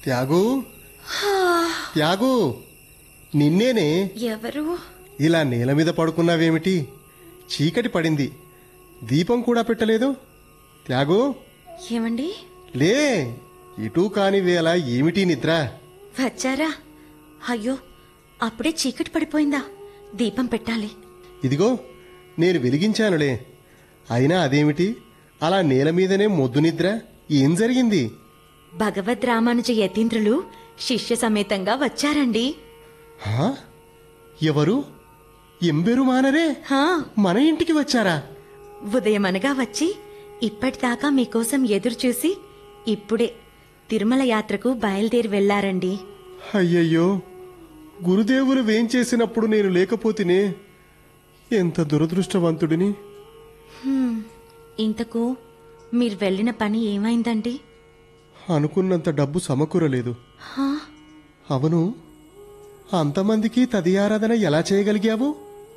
త్యాగు త్యాగు నిన్నేనే ఎవరు ఇలా నేల మీద పడుకున్నావేమిటి చీకటి పడింది దీపం కూడా పెట్టలేదు త్యాగు ఏమండి లే ఇటూ కాని వేళ ఏమిటి నిద్ర వచ్చారా అయ్యో అప్పుడే చీకటి పడిపోయిందా దీపం పెట్టాలి ఇదిగో నేను వెలిగించానులే అయినా అదేమిటి అలా నేల మీదనే మొద్దు నిద్ర ఏం జరిగింది భగవద్ రామానుజ యతీంద్రులు శిష్య సమేతంగా వచ్చారండి హా? ఎవరు ఎంబెరు మానరే హా మన ఇంటికి వచ్చారా ఉదయమనగా వచ్చి ఇప్పటిదాకా మీకోసం ఎదురు చూసి ఇప్పుడే తిరుమల యాత్రకు బయలుదేరి వెళ్లారండి అయ్యయ్యో గురుదేవులు వేంచేసినప్పుడు నేను లేకపోతేనే ఎంత దురదృష్టవంతుడిని ఇంతకు మీరు వెళ్ళిన పని ఏమైందండి అనుకున్నంత డబ్బు సమకూరలేదు హా అవును అంతమందికి తదియారాధన ఎలా చేయగలిగావు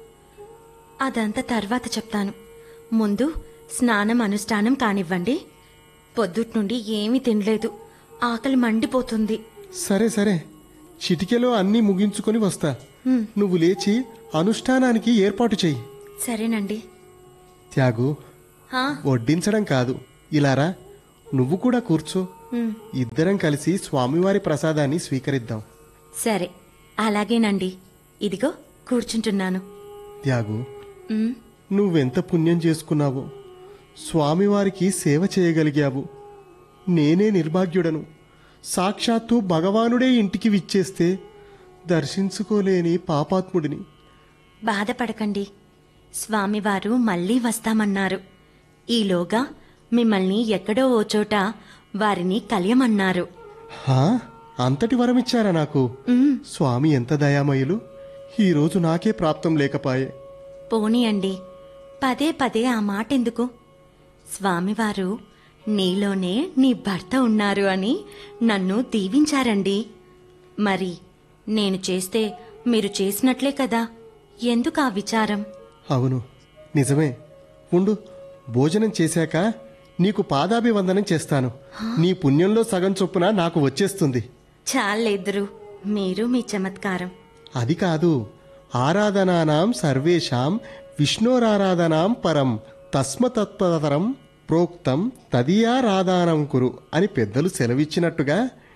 అదంతా తర్వాత చెప్తాను ముందు స్నానం అనుష్ఠానం కానివ్వండి పొద్దుట్ నుండి ఏమీ తినలేదు ఆకలి మండిపోతుంది సరే సరే చిటికెలో అన్నీ ముగించుకొని వస్తా హ్మ్, నువ్వు లేచి అనుష్ఠానానికి ఏర్పాటు చెయ్యి సరేనండి త్యాగు హా, వడ్డించడం కాదు ఇలారా నువ్వు కూడా కూర్చో హ్మ్, ఇద్దరం కలిసి స్వామివారి ప్రసాదాన్ని స్వీకరిద్దాం సరే అలాగేనండి ఇదిగో కూర్చుంటున్నాను త్యాగు హ్మ్, నువ్వెంత పుణ్యం చేసుకున్నావో స్వామివారికి సేవ చేయగలిగావు నేనే నిర్భాగ్యుడను సాక్షాత్తు భగవానుడే ఇంటికి విచ్చేస్తే దర్శించుకోలేని పాపాత్ముడిని బాధపడకండి స్వామివారు మళ్ళీ వస్తామన్నారు ఈలోగా మిమ్మల్ని ఎక్కడో ఓ చోట వారిని కలియమన్నారు హా అంతటి వరమిచ్చారా నాకు ఉమ్, స్వామి ఎంత దయామయులు ఈరోజు నాకే ప్రాప్తం లేకపాయే పోనీయండి పదే పదే ఆ మాటెందుకు స్వామివారు నీలోనే నీ భర్త ఉన్నారు అని నన్ను దీవించారండి మరి నేను చేస్తే మీరు చేసినట్లే కదా ఎందుకు ఆ విచారం అవును నిజమే ఉండు భోజనం చేశాక నీకు పాదాభివందనం చేస్తాను నీ పుణ్యంలో సగం చొప్పున నాకు వచ్చేస్తుంది చాలేద్దరు మీరు మీ చమత్కారం అది కాదు ఆరాధనానాం సర్వేషాం విష్ణోరారాధనాం పరం తస్మతత్పరతరం ప్రోక్తం తదియారాధానం కురు అని పెద్దలు సెలవిచ్చినట్టుగా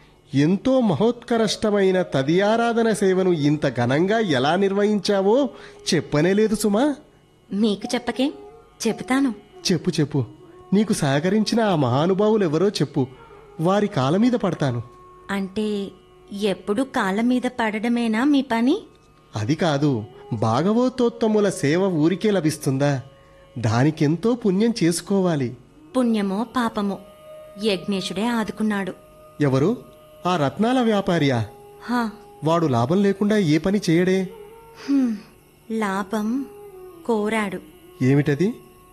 ఎంతో మహోత్కరష్టమైన తదియారాధన సేవను ఇంత ఘనంగా ఎలా నిర్వహించావో చెప్పనే లేదు సుమా మీకు చెప్పకే చెబుతాను చెప్పు చెప్పు నీకు సహకరించిన ఆ మహానుభావులు ఎవరో చెప్పు వారి కాళ్ళ మీద పడతాను అంటే ఎప్పుడు కాళ్ళ మీద పడడమేనా మీ పని అది కాదు భాగవతోత్తముల సేవ ఊరికే లభిస్తుందా దానికెంతో పుణ్యం చేసుకోవాలి పుణ్యమో పాపమో యజ్ఞేశుడే ఆదుకున్నాడు ఎవరు ఆ రత్నాల వ్యాపారియా హా వాడు లాభం లేకుండా ఏ పని చేయడే హ్మ్, లాభం కోరాడు ఏమిటది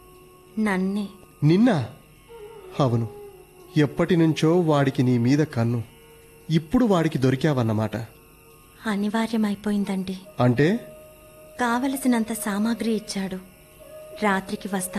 నన్నే నిన్న అవును ఎప్పటి నుంచో వాడికి నీ మీద కన్ను ఇప్పుడు వాడికి దొరికావన్నమాట అనివార్యమైపోయిందండి అంటే కావలసినంత సామాగ్రి ఇచ్చాడు రాత్రికి వస్తా